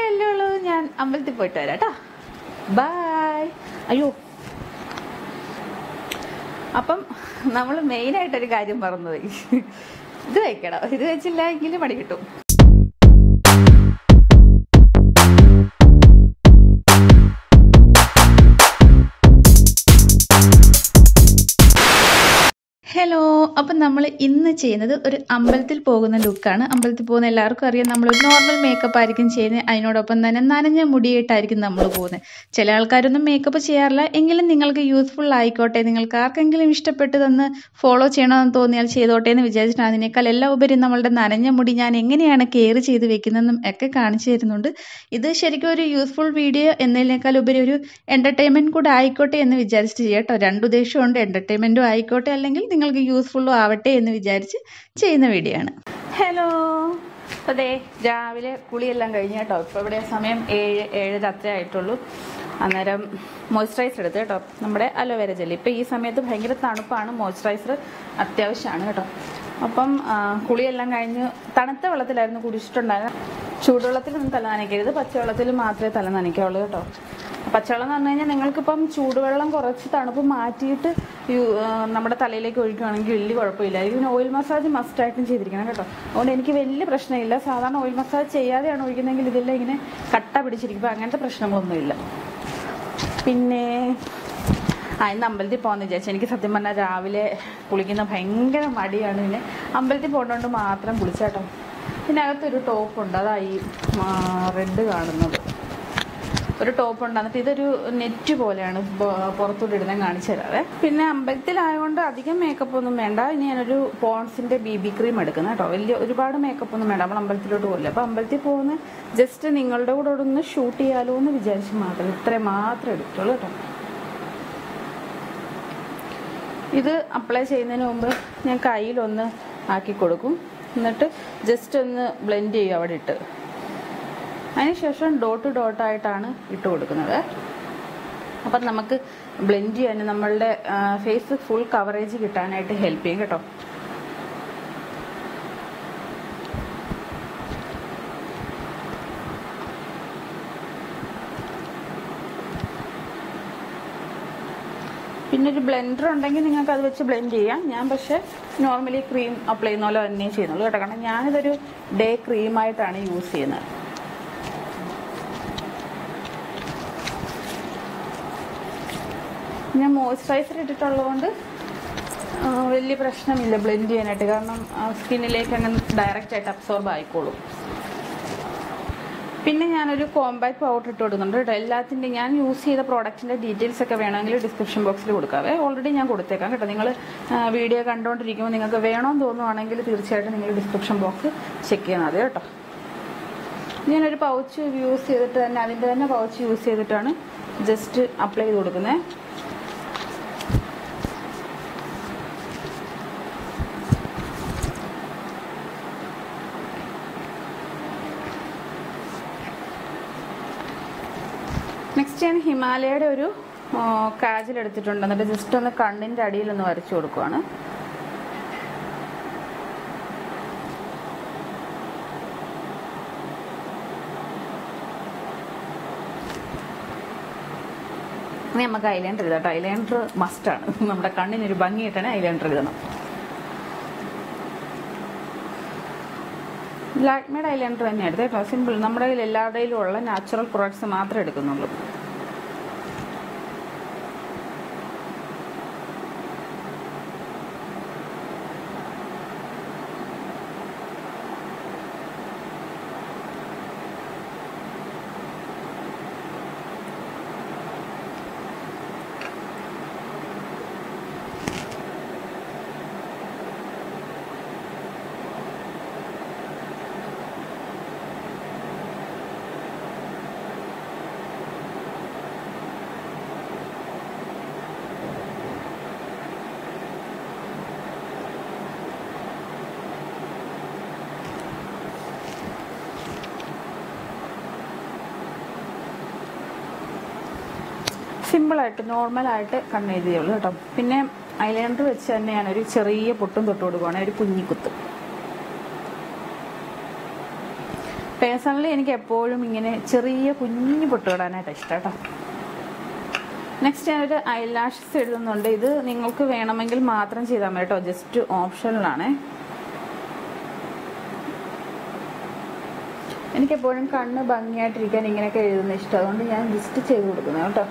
ഇത്രയല്ലേ ഉള്ളൂ ഞാൻ അമ്പലത്തിൽ പോയിട്ട് വരാം കേട്ടോ ബായ് അയ്യോ അപ്പം നമ്മൾ മെയിനായിട്ടൊരു കാര്യം മറന്നുപോയി ഇത് വെക്കണം ഇത് വെച്ചില്ല എങ്കിലും പണി കിട്ടും ഹലോ അപ്പം നമ്മൾ ഇന്ന് ചെയ്യുന്നത് ഒരു അമ്പലത്തിൽ പോകുന്ന ലുക്കാണ് അമ്പലത്തിൽ പോകുന്ന എല്ലാവർക്കും അറിയാം നമ്മൾ ഒരു നോർമൽ മേക്കപ്പ് ആയിരിക്കും ചെയ്യുന്നത് അതിനോടൊപ്പം തന്നെ നനഞ്ഞ മുടിയായിട്ടായിരിക്കും നമ്മൾ പോകുന്നത് ചില ആൾക്കാരൊന്നും മേക്കപ്പ് ചെയ്യാറില്ല എങ്കിലും നിങ്ങൾക്ക് യൂസ്ഫുൾ ആയിക്കോട്ടെ നിങ്ങൾക്ക് ആർക്കെങ്കിലും ഇഷ്ടപ്പെട്ടതെന്ന് ഫോളോ ചെയ്യണമെന്ന് തോന്നിയാൽ ചെയ്തോട്ടെ എന്ന് വിചാരിച്ചിട്ട് അതിനേക്കാൾ എല്ലാം ഉപരി നമ്മളുടെ നനഞ്ഞ മുടി ഞാൻ എങ്ങനെയാണ് കെയർ ചെയ്ത് വെക്കുന്നതെന്നും ഒക്കെ കാണിച്ചു തരുന്നുണ്ട് ഇത് ശരിക്കും ഒരു യൂസ്ഫുൾ വീഡിയോ എന്നതിനേക്കാൾ ഉപരി ഒരു എൻ്റർടൈൻമെൻറ്റ് കൂടെ ആയിക്കോട്ടെ എന്ന് വിചാരിച്ചിട്ട് ചെയ്യാം കേട്ടോ രണ്ടുദ്ദേശമുണ്ട് എൻ്റർടൈൻമെൻറ്റും ആയിക്കോട്ടെ അല്ലെങ്കിൽ നിങ്ങൾക്ക് യൂസ്ഫുള്ളും ആവട്ടെ എന്ന് വിചാരിച്ച് ചെയ്യുന്ന വീഡിയോ ആണ് ഹലോ അതെ രാവിലെ കുളിയെല്ലാം കഴിഞ്ഞ് കേട്ടോ ഇപ്പോൾ ഇവിടെ സമയം ഏഴ് ഏഴര അത്രേ ആയിട്ടുള്ളൂ അന്നേരം മോയ്സ്ചറൈസർ എടുത്ത് കേട്ടോ നമ്മുടെ അലോവേര ജെല്ലി ഇപ്പോൾ ഈ സമയത്ത് ഭയങ്കര തണുപ്പാണ് മോയ്സ്ചറൈസർ അത്യാവശ്യമാണ് കേട്ടോ അപ്പം ആ, കുളിയെല്ലാം കഴിഞ്ഞ് തണുത്ത വെള്ളത്തിലായിരുന്നു കുടിച്ചിട്ടുണ്ടായിരുന്നത് ചൂടുവെള്ളത്തിലൊന്നും തല നനയ്ക്കരുത് പച്ചവെള്ളത്തിൽ മാത്രമേ തല നനയ്ക്കാവുള്ളൂ കേട്ടോ പച്ചവെള്ളം എന്ന് പറഞ്ഞു കഴിഞ്ഞാൽ നിങ്ങൾക്കിപ്പം ചൂടുവെള്ളം കുറച്ച് തണുപ്പ് മാറ്റിയിട്ട് യു- ആ, നമ്മുടെ തലയിലേക്ക് ഒഴിക്കുകയാണെങ്കിൽ വലിയ കുഴപ്പമില്ല ഇതിന് ഓയിൽ മസാജ് മസ്റ്റായിട്ടും ചെയ്തിരിക്കണം കേട്ടോ അതുകൊണ്ട് എനിക്ക് വലിയ പ്രശ്നമില്ല സാധാരണ ഓയിൽ മസാജ് ചെയ്യാതെയാണ് ഒഴിക്കുന്നതെങ്കിൽ ഇതെല്ലാം ഇങ്ങനെ കട്ട പിടിച്ചിരിക്കും അപ്പോൾ അങ്ങനത്തെ പ്രശ്നങ്ങളൊന്നുമില്ല പിന്നെ ആ ഇന്ന് അമ്പലത്തിൽ പോകാമെന്ന് വിചാരിച്ചു എനിക്ക് സത്യം പറഞ്ഞാൽ രാവിലെ കുളിക്കുന്ന ഭയങ്കര മടിയാണ് പിന്നെ അമ്പലത്തിൽ പോകേണ്ടതുകൊണ്ട് മാത്രം കുളിച്ചാട്ടോ ഇതിനകത്തൊരു ടോപ്പുണ്ട് അതായി റെഡ് കാണുന്നത് ഒരു ടോപ്പ് ഉണ്ട് എന്നിട്ട് ഇതൊരു നെറ്റ് പോലെയാണ് ബ- പുറത്തോട്ട് ഇടുന്നത് കാണിച്ചു തരാവേ പിന്നെ അമ്പലത്തിലായതുകൊണ്ട് അധികം മേക്കപ്പ് ഒന്നും വേണ്ട ഇനി ഞാനൊരു പോൺസിന്റെ ബി ബി ക്രീം എടുക്കുന്നത് കേട്ടോ വലിയ ഒരുപാട് മേക്കപ്പ് ഒന്നും വേണ്ട നമ്മൾ അമ്പലത്തിലോട്ട് പോകില്ല അപ്പൊ അമ്പലത്തിൽ പോകുന്ന ജസ്റ്റ് നിങ്ങളുടെ കൂടെ ഒന്ന് ഷൂട്ട് ചെയ്യാലോ എന്ന് വിചാരിച്ച് മാത്രം ഇത്രയും മാത്രം എടുത്തോളൂ കേട്ടോ ഇത് അപ്ലൈ ചെയ്യുന്നതിന് മുമ്പ് ഞാൻ കയ്യിലൊന്ന് ആക്കി കൊടുക്കും എന്നിട്ട് ജസ്റ്റ് ഒന്ന് ബ്ലെൻഡ് ചെയ്യും അവിടെ ഇട്ട് അതിനുശേഷം ഡോട്ട് ഡോട്ടായിട്ടാണ് ഇട്ട് കൊടുക്കുന്നത് അപ്പം നമുക്ക് ബ്ലെൻഡ് ചെയ്യാൻ നമ്മളുടെ ഫേസ് ഫുൾ കവറേജ് കിട്ടാനായിട്ട് ഹെൽപ്പ് ചെയ്യും കേട്ടോ പിന്നെ ഒരു ബ്ലെൻഡർ ഉണ്ടെങ്കിൽ നിങ്ങൾക്ക് അത് വെച്ച് ബ്ലെൻഡ് ചെയ്യാം ഞാൻ പക്ഷേ നോർമലി ക്രീം അപ്ലൈ ചെയ്യുന്ന പോലെ തന്നെ ചെയ്യുന്നുള്ളൂ കേട്ടോ കാരണം ഞാനിതൊരു ഡേ ക്രീമായിട്ടാണ് യൂസ് ചെയ്യുന്നത് ഞാൻ മോയ്സ്ചറൈസർ ഇട്ടിട്ടുള്ളതുകൊണ്ട് ആ, വലിയ പ്രശ്നമില്ല ബ്ലെൻഡ് ചെയ്യാനായിട്ട് കാരണം സ്കിന്നിലേക്ക് അങ്ങനെ ഡയറക്റ്റ് ആയിട്ട് അബ്സോർബ് ആയിക്കോളും പിന്നെ ഞാനൊരു കോമ്പാക്ട് പൗഡർ ഇട്ട് കൊടുക്കുന്നുണ്ട് കേട്ടോ എല്ലാത്തിൻ്റെ ഞാൻ യൂസ് ചെയ്ത പ്രോഡക്റ്റിൻ്റെ ഡീറ്റെയിൽസ് ഒക്കെ വേണമെങ്കിൽ ഡിസ്ക്രിപ്ഷൻ ബോക്സിൽ കൊടുക്കാവേ ഓൾറെഡി ഞാൻ കൊടുത്തേക്കാം കേട്ടോ നിങ്ങൾ വീഡിയോ കണ്ടുകൊണ്ടിരിക്കുമ്പോൾ നിങ്ങൾക്ക് വേണമെന്ന് തോന്നുവാണെങ്കിൽ തീർച്ചയായിട്ടും നിങ്ങൾ ഡിസ്ക്രിപ്ഷൻ ബോക്സ് ചെക്ക് ചെയ്യണം മതി കേട്ടോ ഞാനൊരു പൗച്ച് യൂസ് ചെയ്തിട്ട് തന്നെ അതിൻ്റെ തന്നെ പൗച്ച് യൂസ് ചെയ്തിട്ടാണ് ജസ്റ്റ് അപ്ലൈ ചെയ്ത് കൊടുക്കുന്നത് നെക്സ്റ്റ് ഞാൻ ഹിമാലയയുടെ ഒരു കാജൽ എടുത്തിട്ടുണ്ട് എന്നിട്ട് ജസ്റ്റ് ഒന്ന് കണ്ണിൻ്റെ അടിയിൽ ഒന്ന് വരച്ചു കൊടുക്കുവാണ് ഇനി നമുക്ക് ഐലൈനർ എഴുതാം കേട്ടോ ഐലൈനർ മസ്റ്റാണ് നമ്മുടെ കണ്ണിനൊരു ഭംഗി കിട്ടണേ ഐലൈനർ എഴുതണം ലാക്മേഡ് ഐലൈനർ തന്നെ എടുത്തേ കേട്ടോ സിമ്പിൾ നമ്മുടെ കയ്യിൽ എല്ലാവരുടെയിലും ഉള്ള നാച്ചുറൽ പ്രൊഡക്ട്സ് മാത്രമേ എടുക്കുന്നുള്ളൂ സിമ്പിളായിട്ട് നോർമലായിട്ട് കണ്ണെഴുതിയുള്ളൂ കേട്ടോ പിന്നെ ഐലൈനർ വെച്ച് തന്നെയാണ് ഒരു ചെറിയ പൊട്ടും തൊട്ട് കൊടുക്കുവാണ് ഒരു കുഞ്ഞിക്കുത്ത് പേഴ്സണലി എനിക്ക് എപ്പോഴും ഇങ്ങനെ ചെറിയ കുഞ്ഞു പൊട്ടുകിടാനായിട്ട് ഇഷ്ടം കേട്ടോ നെക്സ്റ്റ് ഞാനൊരു ഐലാഷസ് എഴുതുന്നുണ്ട് ഇത് നിങ്ങൾക്ക് വേണമെങ്കിൽ മാത്രം ചെയ്താൽ മതി കേട്ടോ ജസ്റ്റ് ഓപ്ഷനിലാണേ എനിക്കെപ്പോഴും കണ്ണ് ഭംഗിയായിട്ടിരിക്കാൻ ഇങ്ങനെയൊക്കെ എഴുതുന്ന ഇഷ്ടം അതുകൊണ്ട് ഞാൻ ജസ്റ്റ് ചെയ്ത് കൊടുക്കുന്നത് കേട്ടോ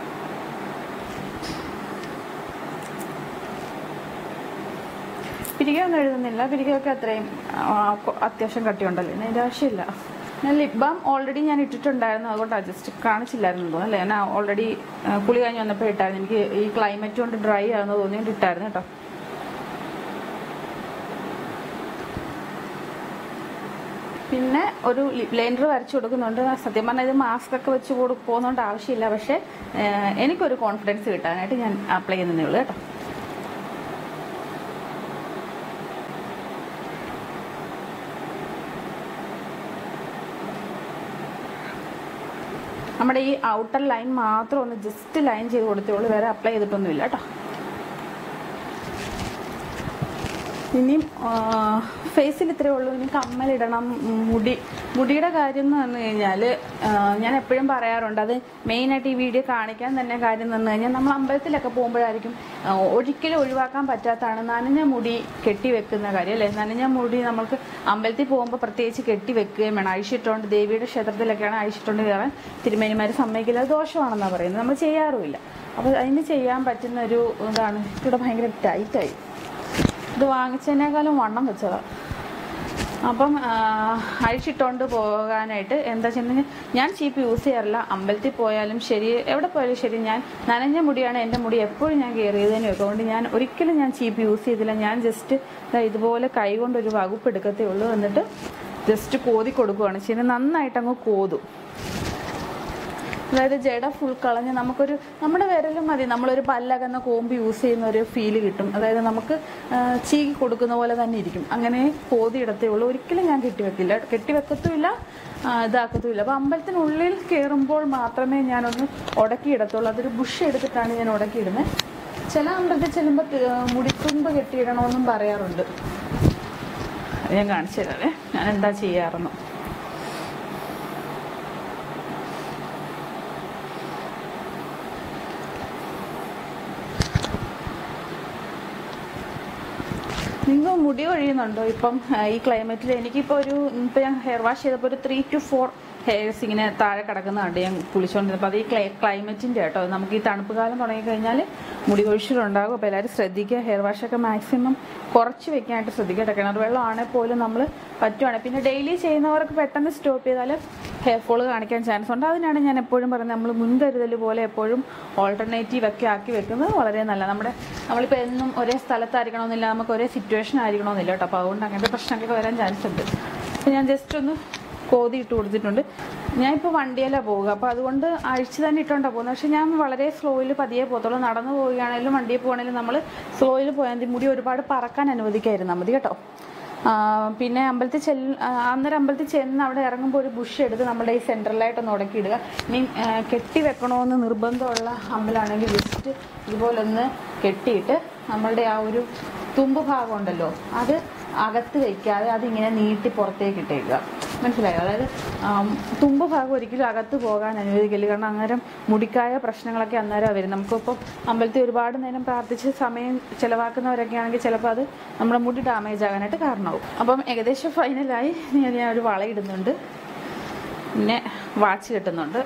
പിരികൊന്നും എഴുതുന്നില്ല പിരികൊക്കെ അത്രയും ആ, കൊ- അത്യാവശ്യം കട്ടിയുണ്ടല്ലോ ഇനി അതിൻ്റെ ആവശ്യമില്ല ഞാൻ ലിപ് ബാം ഓൾറെഡി ഞാൻ ഇട്ടിട്ടുണ്ടായിരുന്നു അതുകൊണ്ട് ജസ്റ്റ് കാണിച്ചില്ലായിരുന്നു എന്ന് തോന്നുന്നു അല്ലേ ഞാൻ ഓൾറെഡി കുളി കഴിഞ്ഞ് വന്നപ്പോൾ ഇട്ടായിരുന്നു എനിക്ക് ഈ ക്ലൈമറ്റ് കൊണ്ട് ഡ്രൈ ആണെന്ന് തോന്നിയോണ്ട് ഇട്ടായിരുന്നു കേട്ടോ പിന്നെ ഒരു ലിപ് ലൈനർ വരച്ചു കൊടുക്കുന്നുണ്ട് സത്യം പറഞ്ഞാൽ ഇത് മാസ്ക് ഒക്കെ വെച്ച് കൊടു പോകുന്നതുകൊണ്ട് ആവശ്യമില്ല പക്ഷേ ഏഹ്, എനിക്കൊരു കോൺഫിഡൻസ് കിട്ടാനായിട്ട് ഞാൻ അപ്ലൈ ചെയ്യുന്നതേ ഉള്ളൂ കേട്ടോ നമ്മുടെ ഈ ഔട്ടർ ലൈൻ മാത്രം ഒന്ന് ജസ്റ്റ് ലൈൻ ചെയ്ത് കൊടുത്തേ ഉള്ളൂ വേറെ അപ്ലൈ ചെയ്തിട്ടൊന്നുമില്ല കേട്ടോ ഇനിയും ഫേസിൽ ഇത്രയേ ഉള്ളൂ ഇനി കമ്മലിടണം ഉം, മുടി മുടിയുടെ കാര്യം എന്ന് പറഞ്ഞു കഴിഞ്ഞാൽ ഞാൻ എപ്പോഴും പറയാറുണ്ട് അത് മെയിനായിട്ട് ഈ വീഡിയോ കാണിക്കാൻ തന്നെ കാര്യം എന്ന് പറഞ്ഞു കഴിഞ്ഞാൽ നമ്മൾ അമ്പലത്തിലൊക്കെ പോകുമ്പോഴായിരിക്കും ആ, ഒരിക്കലും ഒഴിവാക്കാൻ പറ്റാത്തതാണ് നനഞ്ഞ മുടി കെട്ടി വെക്കുന്ന കാര്യം അല്ലേ നനഞ്ഞ മുടി നമ്മൾക്ക് അമ്പലത്തിൽ പോകുമ്പോൾ പ്രത്യേകിച്ച് കെട്ടി വെക്കുകയും വേണം അഴിച്ചിട്ടുകൊണ്ട് ദേവിയുടെ ക്ഷേത്രത്തിലൊക്കെയാണ് അഴിച്ചിട്ടുകൊണ്ട് കയറാൻ തിരുമേനിമാർ സമ്മതിക്കില്ല അത് ദോഷമാണെന്നാണ് പറയുന്നത് നമ്മൾ ചെയ്യാറുമില്ല അപ്പോൾ അതിന് ചെയ്യാൻ പറ്റുന്ന ഒരു ഇതാണ് ഇവിടെ ഭയങ്കര ടൈറ്റായി ഇത് വാങ്ങിച്ചതിനേക്കാളും വണ്ണം വെച്ചതാ അപ്പം ആ, അഴിച്ചിട്ടോണ്ട് പോകാനായിട്ട് എന്താ വെച്ചിട്ടുണ്ടെങ്കിൽ ഞാൻ ചീപ്പ് യൂസ് ചെയ്യാറില്ല അമ്പലത്തിൽ പോയാലും ശരി എവിടെ പോയാലും ശരി ഞാൻ നനഞ്ഞ മുടിയാണ് എൻ്റെ മുടി എപ്പോഴും ഞാൻ കെയർ ചെയ്തതിന് വെക്കും അതുകൊണ്ട് ഞാൻ ഒരിക്കലും ഞാൻ ചീപ്പ് യൂസ് ചെയ്തില്ല ഞാൻ ജസ്റ്റ് ഇതുപോലെ കൈ കൊണ്ട് ഒരു വകുപ്പ് എടുക്കത്തേ ഉള്ളൂ എന്നിട്ട് ജസ്റ്റ് കോതി കൊടുക്കുകയാണ് ശരി നന്നായിട്ട് അങ്ങ് കോതും അതായത് ജട ഫുൾ കളഞ്ഞ് നമുക്കൊരു നമ്മുടെ വിരലും മതി നമ്മളൊരു പല്ലകന്ന കോമ്പ് യൂസ് ചെയ്യുന്ന ഒരു ഫീല് കിട്ടും അതായത് നമുക്ക് ആ, ചീകി കൊടുക്കുന്ന പോലെ തന്നെ ഇരിക്കും അങ്ങനെ കോതി ഇടത്തേ ഉള്ളൂ ഒരിക്കലും ഞാൻ കെട്ടിവെക്കില്ല കെട്ടിവെക്കത്തുമില്ല ആ, ഇതാക്കത്തുമില്ല അപ്പോൾ അമ്പലത്തിനുള്ളിൽ കയറുമ്പോൾ മാത്രമേ ഞാനൊന്ന് ഉടക്കിയിടത്തുള്ളൂ അതൊരു ബുഷ് എടുത്തിട്ടാണ് ഞാൻ ഉടക്കിയിടുന്നത് ചില അമ്പലത്തിൽ ചെല്ലുമ്പോൾ മുടിത്തുമ്പ് കെട്ടിയിടണമെന്നും പറയാറുണ്ട് അത് ഞാൻ കാണിച്ചു തരാവേ ഞാൻ എന്താ ചെയ്യാറെന്ന് നിങ്ങൾ മുടി ഒഴിയുന്നുണ്ടോ ഇപ്പം ആ, ഈ ക്ലൈമറ്റിൽ എനിക്കിപ്പോൾ ഒരു ഇപ്പം ഞാൻ ഹെയർ വാഷ് ചെയ്തപ്പോൾ ഒരു ത്രീ ടു ഫോർ ഹെയർസ് ഇങ്ങനെ താഴെ കിടക്കുന്ന കണ്ട് ഞാൻ കുളിച്ചുകൊണ്ടിരുന്നപ്പോൾ അത് ഈ ക്ലൈ ക്ലൈമറ്റിൻ്റെ കേട്ടോ നമുക്ക് ഈ തണുപ്പ് കാലം തുടങ്ങിക്കഴിഞ്ഞാൽ മുടി കൊഴിച്ചിലുണ്ടാകും അപ്പോൾ എല്ലാവരും ശ്രദ്ധിക്കുക ഹെയർ വാഷൊക്കെ മാക്സിമം കുറച്ച് വെക്കാനായിട്ട് ശ്രദ്ധിക്കുക കിണർ വെള്ളം ആണെങ്കിൽ പോലും നമ്മൾ പറ്റുവാണെങ്കിൽ പിന്നെ ഡെയിലി ചെയ്യുന്നവർക്ക് പെട്ടെന്ന് സ്റ്റോപ്പ് ചെയ്താൽ ഹെയർ ഫോൾ കാണിക്കാൻ ചാൻസ് ഉണ്ട് അതിനാണ് ഞാൻ എപ്പോഴും പറയുന്നത് നമ്മൾ മുൻകരുതൽ പോലെ എപ്പോഴും ഓൾട്ടർനേറ്റീവ് ഒക്കെ ആക്കി വെക്കുന്നത് വളരെ നല്ല നമ്മുടെ നമ്മളിപ്പോൾ എന്നും ഒരേ സ്ഥലത്തായിരിക്കണമെന്നില്ല നമുക്ക് ഒരേ സിറ്റുവേഷൻ ആയിരിക്കണമെന്നില്ല കേട്ടോ അപ്പോൾ അതുകൊണ്ട് അങ്ങനത്തെ പ്രശ്നങ്ങളൊക്കെ വരാൻ ചാൻസ് ഉണ്ട് അപ്പോൾ ഞാൻ ജസ്റ്റ് ഒന്ന് കോതി ഇട്ട് കൊടുത്തിട്ടുണ്ട് ഞാനിപ്പോൾ വണ്ടിയിലാണ് പോവുക അപ്പോൾ അതുകൊണ്ട് അഴിച്ച് തന്നെ ഇട്ടുകൊണ്ടാണ് പോകുന്നത് പക്ഷേ ഞാൻ വളരെ സ്ലോയിൽ പതിയെ പോകത്തുള്ളൂ നടന്നു പോവുകയാണെങ്കിലും വണ്ടിയിൽ പോവുകയാണെങ്കിലും നമ്മൾ സ്ലോയിൽ പോയാൽ മതി മുടി ഒരുപാട് പറക്കാൻ അനുവദിക്കാതിരുന്നാൽ മതി കേട്ടോ ആ, പിന്നെ അമ്പലത്തിൽ ചെല്ല് ആ, അന്നേരം അമ്പലത്തിൽ ചെന്ന് അവിടെ ഇറങ്ങുമ്പോൾ ഒരു ബുഷ് എടുത്ത് നമ്മുടെ ഈ സെൻട്രലായിട്ടൊന്ന് ഉടക്കിയിടുക ഇനി ആ, കെട്ടി വെക്കണമെന്ന് നിർബന്ധമുള്ള അമ്പലമാണെങ്കിൽ ജസ്റ്റ് ഇതുപോലൊന്ന് കെട്ടിയിട്ട് നമ്മളുടെ ആ ഒരു തുമ്പ് ഭാഗം ഉണ്ടല്ലോ അത് അകത്ത് വെക്കാതെ അതിങ്ങനെ നീട്ടി പുറത്തേക്ക് ഇട്ടേക്കുക മനസ്സിലായോ അതായത് ആം, തുമ്പ് ഭാഗം ഒരിക്കലും അകത്ത് പോകാൻ അനുവദിക്കില്ല കാരണം അന്നേരം മുടിക്കായ പ്രശ്നങ്ങളൊക്കെ അന്നേരം വരും നമുക്കിപ്പോൾ അമ്പലത്തിൽ ഒരുപാട് നേരം പ്രാർത്ഥിച്ച് സമയം ചിലവാക്കുന്നവരൊക്കെ ആണെങ്കിൽ ചിലപ്പോൾ അത് നമ്മുടെ മുടി ഡാമേജ് ആകാനായിട്ട് കാരണമാവും അപ്പം ഏകദേശം ഫൈനലായി ഞാൻ ഞാൻ ഒരു വള ഇടുന്നുണ്ട് പിന്നെ വാച്ച് കെട്ടുന്നുണ്ട്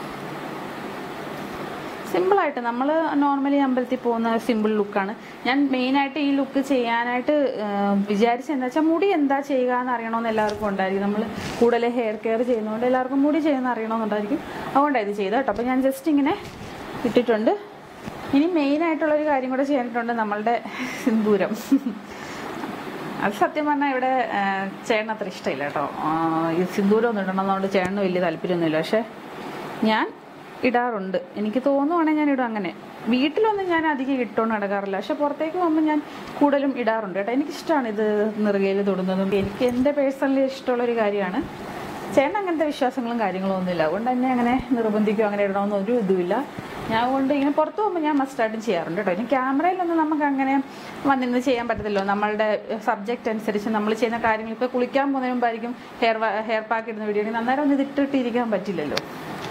സിമ്പിളായിട്ട് നമ്മൾ നോർമലി അമ്പലത്തിൽ പോകുന്ന സിമ്പിൾ ലുക്കാണ് ഞാൻ മെയിനായിട്ട് ഈ ലുക്ക് ചെയ്യാനായിട്ട് വിചാരിച്ചത് എന്താ വെച്ചാൽ മുടി എന്താ ചെയ്യുക എന്ന് അറിയണമെന്ന് എല്ലാവർക്കും ഉണ്ടായിരിക്കും നമ്മൾ കൂടുതൽ ഹെയർ കെയർ ചെയ്യുന്നതുകൊണ്ട് എല്ലാവർക്കും മുടി ചെയ്യുന്ന അറിയണമെന്നുണ്ടായിരിക്കും അതുകൊണ്ടാണ് ഇത് ചെയ്തത് കേട്ടോ അപ്പോൾ ഞാൻ ജസ്റ്റ് ഇങ്ങനെ ഇട്ടിട്ടുണ്ട് ഇനി മെയിനായിട്ടുള്ളൊരു കാര്യം കൂടെ ചെയ്യാനിട്ടുണ്ട് നമ്മളുടെ സിന്ദൂരം അത് സത്യം പറഞ്ഞാൽ ഇവിടെ ആ, ചേട്ടന് അത്ര ഇഷ്ടമില്ല കേട്ടോ ആ, ഈ സിന്ദൂരം ഒന്നും ഇടണമെന്നുകൊണ്ട് ചേട്ടന് വലിയ താല്പര്യമൊന്നുമില്ല പക്ഷേ ഞാൻ ഇടാറുണ്ട് എനിക്ക് തോന്നുവാണെങ്കിൽ ഞാൻ ഇടും അങ്ങനെ വീട്ടിലൊന്നും ഞാൻ അധികം ഇട്ടുകൊണ്ട് നടക്കാറില്ല പക്ഷെ പുറത്തേക്ക് പോകുമ്പോൾ ഞാൻ കൂടുതലും ഇടാറുണ്ട് കേട്ടോ എനിക്കിഷ്ടമാണ് ഇത് നെറുകയിൽ തൊടുന്നതും എനിക്ക് എൻ്റെ പേഴ്സണലി ഇഷ്ടമുള്ളൊരു കാര്യമാണ് ചേട്ടൻ അങ്ങനത്തെ വിശ്വാസങ്ങളും കാര്യങ്ങളും ഒന്നുമില്ല അതുകൊണ്ട് തന്നെ അങ്ങനെ നിർബന്ധിക്കുകയോ അങ്ങനെ ഇടണമെന്ന് ഒരു ഇതുമില്ല ഞാൻ കൊണ്ട് ഇങ്ങനെ പുറത്ത് പോകുമ്പോൾ ഞാൻ മസ്റ്റായിട്ടും ചെയ്യാറുണ്ട് കേട്ടോ ഇനി ക്യാമറയിലൊന്നും നമുക്ക് അങ്ങനെ വന്നിരുന്ന് ചെയ്യാൻ പറ്റത്തില്ലോ നമ്മളുടെ സബ്ജക്റ്റ് അനുസരിച്ച് നമ്മൾ ചെയ്യുന്ന കാര്യങ്ങൾ ഇപ്പോൾ കുളിക്കാൻ പോകുന്നതിന് മുമ്പായിരിക്കും ഹെയർ ഹെയർ പാക്ക് ഇടുന്ന വീഡിയോ ആണെങ്കിൽ അന്നേരം ഒന്നും ഇത് ഇട്ടിട്ടിരിക്കാൻ പറ്റില്ലല്ലോ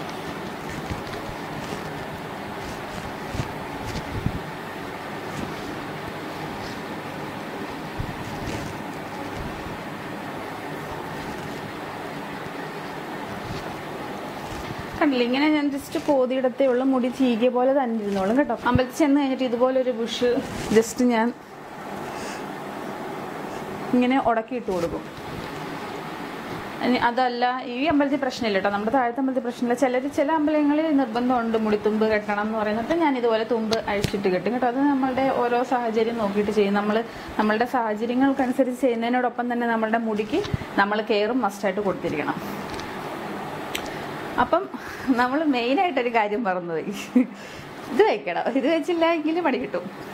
കണ്ടില്ല ഇങ്ങനെ ഞാൻ ജസ്റ്റ് കോതിയിടത്തേ ഉള്ള മുടി ചീകിയ പോലെ തന്നെ ഇരുന്നോളും കേട്ടോ അമ്പലത്തിൽ ചെന്ന് കഴിഞ്ഞിട്ട് ഇതുപോലെ ഒരു ബുഷ് ജസ്റ്റ് ഞാൻ ഇങ്ങനെ ഉടക്കി ഇട്ട് കൊടുക്കും ഇനി അതല്ല ഈ അമ്പലത്തിൽ പ്രശ്നമില്ല കേട്ടോ നമ്മുടെ താഴത്തെ അമ്പലത്തിൽ പ്രശ്നമില്ല ചിലർ ചില അമ്പലങ്ങളിൽ നിർബന്ധമുണ്ട് മുടിത്തുമ്പ് കെട്ടണം എന്ന് പറയുന്നത് ഞാൻ ഇതുപോലെ തുമ്പ് അഴിച്ചിട്ട് കെട്ടും കേട്ടോ അത് നമ്മളുടെ ഓരോ സാഹചര്യം നോക്കിയിട്ട് ചെയ്യും നമ്മൾ നമ്മളുടെ സാഹചര്യങ്ങൾക്കനുസരിച്ച് ചെയ്യുന്നതിനോടൊപ്പം തന്നെ നമ്മളുടെ മുടിക്ക് നമ്മൾ കെയറും മസ്റ്റായിട്ട് കൊടുത്തിരിക്കണം അപ്പം നമ്മൾ മെയിനായിട്ടൊരു കാര്യം മറന്നുപോയി ഇത് വെക്കണം ഇത് വെച്ചില്ല എങ്കിൽ പണി കിട്ടും